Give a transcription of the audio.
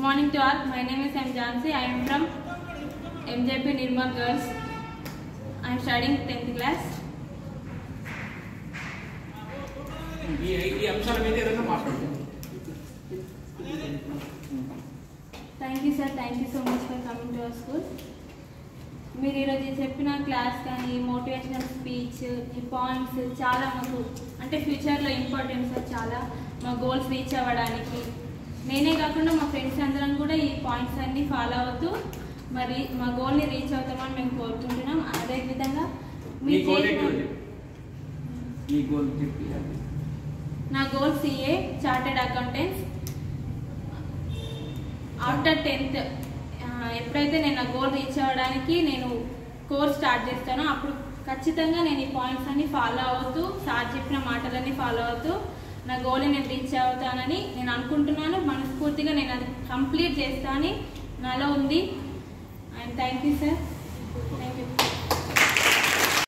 morning to all. My name is M. Jansi. I am from MJP Nirmal Girls. I am studying 10th class. ఈ ఈ అంశాల మీద ఏదైనా మాట్లాడుతుంది thank you sir thank you so much for coming to our school మీరు ఈరోజు చెప్పిన class కానీ మోటివేషనల్ స్పీచ్ ఈ పాయింట్స్ చాలా మాకు అంటే ఫ్యూచర్లో ఇంపార్టెంట్ సార్ చాలా మా గోల్స్ రీచ్ అవ్వడానికి నేనే కాకుండా మా ఫ్రెండ్స్ అందరం కూడా ఈ పాయింట్స్ అన్ని ఫాలో అవుతూ మరి మా గోల్ని రీచ్ అవుతామని మేము కోరుకుంటున్నాం అదేవిధంగా మీ మీరు గోల్ చేసిన- ఏంటి మీ గోల్ చెప్పి నా goal CA chartered accountants after tenth ఎప్పుడైతే నేను నా గోల్ రీచ్ అవ్వడానికి నేను కోర్స్ స్టార్ట్ చేస్తానో అప్పుడు ఖచ్చితంగా నేను ఈ పాయింట్స్ అన్ని ఫాలో అవుతూ సార్ చెప్పిన మాటలన్నీ ఫాలో అవుతూ నా గోల్ని నేను రీచ్ అవుతానని నేను అనుకుంటున్నాను మనస్ఫూర్తిగా నేను అది కంప్లీట్ చేస్తానని నాలో ఉంది అండ్ థ్యాంక్ యూ సార్